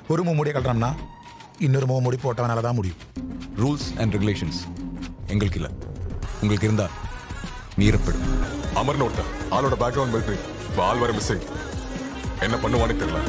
ஒரு மும்முடியை கட்டுறோம்னா இன்னொரு முகமூடி போட்டவனால தான் முடியும் ரூல்ஸ் அண்ட் ரெகுலேஷன்ஸ் எங்களுக்கு இல்லை உங்களுக்கு இருந்தா மீறப்படும் அமர்னு ஒருத்தன் ஆளோட பேக்ரவுண்ட் மிலிட்ரி இப்போ ஆள் வர மிஸ்ஸிங் என்ன பண்ணுவான்னு தெரியல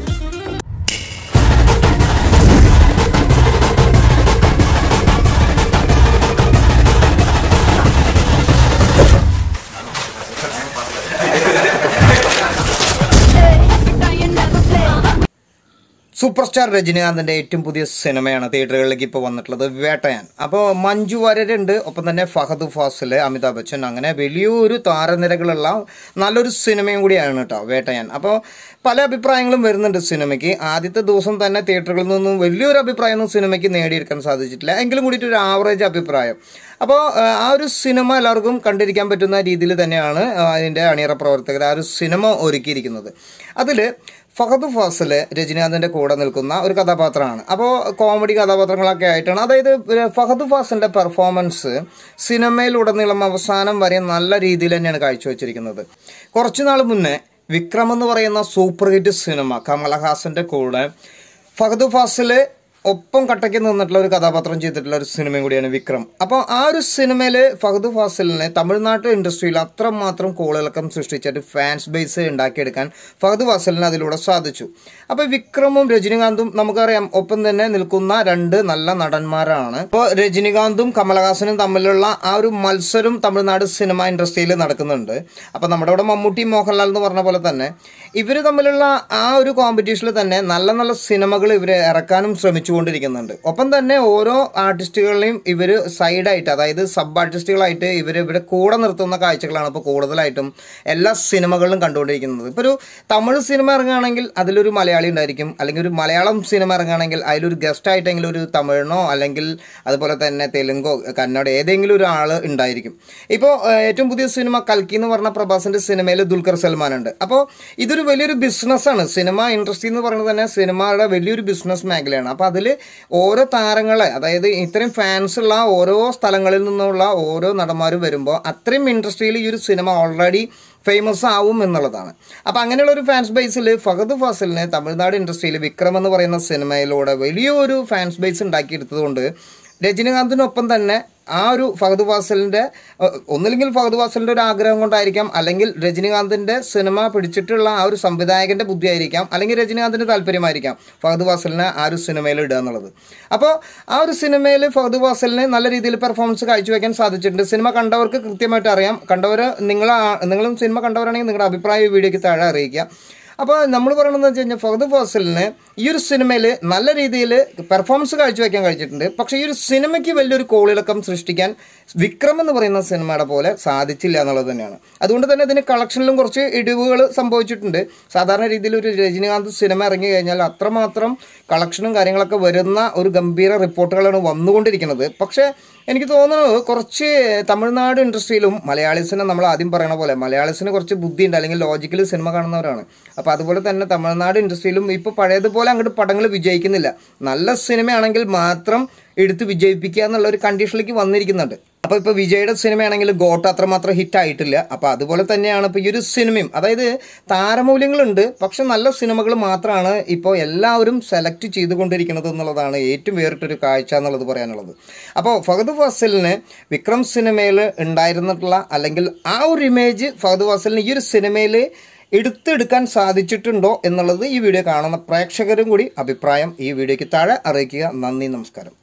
സൂപ്പർ സ്റ്റാർ രജനീകാന്തിന്റെ ഏറ്റവും പുതിയ സിനിമയാണ് തിയേറ്ററുകളിലേക്ക് ഇപ്പോൾ വന്നിട്ടുള്ളത് വേട്ടയാൻ അപ്പോൾ മഞ്ജു വാര്യരുണ്ട് ഒപ്പം തന്നെ ഫഹദ് ഫാസിൽ അമിതാഭ് ബച്ചൻ അങ്ങനെ വലിയൊരു താരനിരകളുള്ള നല്ലൊരു സിനിമയും കൂടിയാണ് കേട്ടോ വേട്ടയാൻ അപ്പോൾ പല അഭിപ്രായങ്ങളും വരുന്നുണ്ട് സിനിമയ്ക്ക് ആദ്യത്തെ ദിവസം തന്നെ തിയേറ്ററുകളിൽ നിന്നും വലിയൊരു അഭിപ്രായമൊന്നും സിനിമയ്ക്ക് നേടിയെടുക്കാൻ സാധിച്ചിട്ടില്ല എങ്കിലും കൂടിയിട്ട് ഒരു ആവറേജ് അഭിപ്രായം അപ്പോൾ ആ ഒരു സിനിമ എല്ലാവർക്കും കണ്ടിരിക്കാൻ പറ്റുന്ന രീതിയിൽ തന്നെയാണ് ആ, അതിന്റെ അണിയറ പ്രവർത്തകർ ആ ഒരു സിനിമ ഒരുക്കിയിരിക്കുന്നത് അതിൽ ഫഹദ് ഫാസിൽ രജനീകാന്തിന്റെ കൂടെ നിൽക്കുന്ന ഒരു കഥാപാത്രമാണ് അപ്പോൾ കോമഡി കഥാപാത്രങ്ങളൊക്കെ ആയിട്ടാണ് അതായത് ഫഹദ് ഫാസിന്റെ പെർഫോമൻസ് സിനിമയിലുടനീളം അവസാനം വരെ നല്ല രീതിയിൽ തന്നെയാണ് കാഴ്ചവെച്ചിരിക്കുന്നത് കുറച്ചു നാൾ മുന്നേ വിക്രം എന്ന് പറയുന്ന സൂപ്പർ ഹിറ്റ് സിനിമ കമലഹാസന്റെ കൂടെ ഫഹദ് ഫാസിൽ ഒപ്പം കട്ടയ്ക്ക് നിന്നിട്ടുള്ള ഒരു കഥാപാത്രം ചെയ്തിട്ടുള്ള ഒരു സിനിമയും കൂടിയാണ് വിക്രം അപ്പോൾ ആ ഒരു സിനിമയിൽ ഫഹദ് ഫാസിലിനെ തമിഴ്നാട്ട് ഇൻഡസ്ട്രിയിൽ അത്രമാത്രം കോളിളക്കം സൃഷ്ടിച്ചിട്ട് ഫാൻസ് ബേസ് ഉണ്ടാക്കിയെടുക്കാൻ ഫഹദ് ഫാസിലിന് അതിലൂടെ സാധിച്ചു അപ്പോൾ വിക്രമും രജനീകാന്തും നമുക്കറിയാം ഒപ്പം തന്നെ നിൽക്കുന്ന രണ്ട് നല്ല നടന്മാരാണ് ഇപ്പോൾ രജനീകാന്തും കമലഹാസനും തമ്മിലുള്ള ആ ഒരു മത്സരം തമിഴ്നാട് സിനിമ ഇൻഡസ്ട്രിയിൽ നടക്കുന്നുണ്ട് അപ്പോൾ നമ്മുടെ ഇവിടെ മമ്മൂട്ടി മോഹൻലാൽ എന്ന് പറഞ്ഞ പോലെ തന്നെ ഇവർ തമ്മിലുള്ള ആ ഒരു കോമ്പറ്റീഷനിൽ തന്നെ നല്ല നല്ല സിനിമകൾ ഇവർ ഇറക്കാനും ശ്രമിച്ചുകൊണ്ടിരിക്കുന്നുണ്ട് ഒപ്പം തന്നെ ഓരോ ആർട്ടിസ്റ്റുകളെയും ഇവർ സൈഡായിട്ട് അതായത് സബ് ആർട്ടിസ്റ്റുകളായിട്ട് ഇവർ ഇവരെ കൂടെ നിർത്തുന്ന കാഴ്ചകളാണ് ഇപ്പോൾ കൂടുതലായിട്ടും എല്ലാ സിനിമകളിലും കണ്ടുകൊണ്ടിരിക്കുന്നത് ഇപ്പോൾ ഒരു തമിഴ് സിനിമ ഇറങ്ങുകയാണെങ്കിൽ അതിലൊരു മലയാളി ഉണ്ടായിരിക്കും അല്ലെങ്കിൽ ഒരു മലയാളം സിനിമ ഇറങ്ങുകയാണെങ്കിൽ അതിലൊരു ഗസ്റ്റ് ആയിട്ടെങ്കിലും ഒരു തമിഴിനോ അല്ലെങ്കിൽ അതുപോലെ തന്നെ തെലുങ്കോ കന്നഡ ഏതെങ്കിലും ഒരു ആൾ ഉണ്ടായിരിക്കും ഇപ്പോൾ ഏറ്റവും പുതിയ സിനിമ കൽക്കി എന്ന് പറഞ്ഞ പ്രഭാസിന്റെ സിനിമയിൽ ദുൽഖർ സൽമാൻ ഉണ്ട് അപ്പോൾ ഇതൊരു വലിയൊരു ബിസിനസ്സാണ് സിനിമ ഇൻഡസ്ട്രി എന്ന് പറയുന്നത് തന്നെ സിനിമയുടെ വലിയൊരു ബിസിനസ് മേഖലയാണ് അപ്പോൾ അതിൽ ഓരോ താരങ്ങളെ അതായത് ഇത്രയും ഫാൻസ് ഉള്ള ഓരോ സ്ഥലങ്ങളിൽ നിന്നുള്ള ഓരോ നടന്മാരും വരുമ്പോൾ അത്രയും ഇൻഡസ്ട്രിയിൽ ഈ ഒരു സിനിമ ഓൾറെഡി ഫേമസ് ആവും എന്നുള്ളതാണ് അപ്പോൾ അങ്ങനെയുള്ള ഒരു ഫാൻസ് ബേസിൽ ഫഹദ് ഫാസിലിന് തമിഴ്നാട് ഇൻഡസ്ട്രിയിൽ വിക്രം എന്ന് പറയുന്ന സിനിമയിലൂടെ വലിയൊരു ഫാൻസ് ബേസ് ഉണ്ടാക്കിയെടുത്തതുകൊണ്ട് രജനീകാന്തിനൊപ്പം തന്നെ ആ ഒരു ഫഹദ് ഫാസലിന്റെ അഹ്, ഒന്നില്ലെങ്കിൽ ഫഹദ് ഫാസലിന്റെ ഒരു ആഗ്രഹം കൊണ്ടായിരിക്കാം അല്ലെങ്കിൽ രജനീകാന്തിന്റെ സിനിമ പിടിച്ചിട്ടുള്ള ആ ഒരു സംവിധായകന്റെ ബുദ്ധിയായിരിക്കാം അല്ലെങ്കിൽ രജനീകാന്തിന്റെ താല്പര്യമായിരിക്കാം ഫഹദ് ഫാസലിനെ ആ ഒരു സിനിമയിൽ ഇടുക എന്നുള്ളത് അപ്പോൾ ആ ഒരു സിനിമയിൽ ഫഹദ് ഫാസലിന് നല്ല രീതിയിൽ പെർഫോമൻസ് കാഴ്ചവെക്കാൻ സാധിച്ചിട്ടുണ്ട് സിനിമ കണ്ടവർക്ക് കൃത്യമായിട്ട് അറിയാം കണ്ടവർ നിങ്ങൾ നിങ്ങളും സിനിമ കണ്ടവരാണെങ്കിൽ നിങ്ങളുടെ അഭിപ്രായം ഈ വീഡിയോയ്ക്ക് താഴെ അറിയിക്കുക അപ്പോൾ നമ്മൾ പറയണമെന്ന് വെച്ച് കഴിഞ്ഞാൽ ഫഹദ് ഫാസിലിന് ഈ ഒരു സിനിമയിൽ നല്ല രീതിയിൽ പെർഫോമൻസ് കാഴ്ചവെക്കാൻ കഴിച്ചിട്ടുണ്ട് പക്ഷേ ഈ ഒരു സിനിമയ്ക്ക് വലിയൊരു കോളിളക്കം സൃഷ്ടിക്കാൻ വിക്രം എന്ന് പറയുന്ന സിനിമയുടെ പോലെ സാധിച്ചില്ല എന്നുള്ളത് തന്നെയാണ് അതുകൊണ്ട് തന്നെ ഇതിന് കളക്ഷനിലും കുറച്ച് ഇടിവുകൾ സംഭവിച്ചിട്ടുണ്ട് സാധാരണ രീതിയിൽ ഒരു രജനീകാന്ത് സിനിമ ഇറങ്ങി കഴിഞ്ഞാൽ അത്രമാത്രം കളക്ഷനും കാര്യങ്ങളൊക്കെ വരുന്ന ഒരു ഗംഭീര റിപ്പോർട്ടുകളാണ് വന്നുകൊണ്ടിരിക്കുന്നത് പക്ഷേ എനിക്ക് തോന്നുന്നു കുറച്ച് തമിഴ്നാട് ഇൻഡസ്ട്രിയിലും മലയാളീസിനെ നമ്മൾ ആദ്യം പറയണ പോലെ മലയാളീസിന് കുറച്ച് ബുദ്ധിയുണ്ട് അല്ലെങ്കിൽ ലോജിക്കലി സിനിമ കാണുന്നവരാണ് അപ്പോൾ അതുപോലെ തന്നെ തമിഴ്നാട് ഇൻഡസ്ട്രിയിലും ഇപ്പോൾ പഴയതുപോലെ അങ്ങോട്ട് പടങ്ങൾ വിജയിക്കുന്നില്ല നല്ല സിനിമയാണെങ്കിൽ മാത്രം എടുത്ത് വിജയിപ്പിക്കുക എന്നുള്ള ഒരു കണ്ടീഷനിലേക്ക് വന്നിരിക്കുന്നുണ്ട് അപ്പോൾ ഇപ്പോൾ വിജയുടെ സിനിമയാണെങ്കിൽ ഗോട്ട് അത്രമാത്രം ഹിറ്റ് ആയിട്ടില്ല അപ്പോൾ അതുപോലെ തന്നെയാണ് ഇപ്പോൾ ഈ ഒരു സിനിമയും അതായത് താരമൂല്യങ്ങളുണ്ട് പക്ഷെ നല്ല സിനിമകൾ മാത്രമാണ് ഇപ്പോൾ എല്ലാവരും സെലക്ട് ചെയ്തുകൊണ്ടിരിക്കുന്നത് എന്നുള്ളതാണ് ഏറ്റവും വേറിട്ടൊരു കാഴ്ച എന്നുള്ളത് പറയാനുള്ളത് അപ്പോൾ ഫഹദ് ഫാസിലിന് വിക്രം സിനിമയിൽ ഉണ്ടായിരുന്നിട്ടുള്ള അല്ലെങ്കിൽ ആ ഒരു ഇമേജ് ഫഹദ് ഫാസിലിന് ഈ ഒരു സിനിമയിൽ എടുത്തെടുക്കാൻ സാധിച്ചിട്ടുണ്ടോ എന്നുള്ളത് ഈ വീഡിയോ കാണുന്ന പ്രേക്ഷകരും കൂടി അഭിപ്രായം ഈ വീഡിയോയ്ക്ക് താഴെ അറിയിക്കുക നന്ദി നമസ്കാരം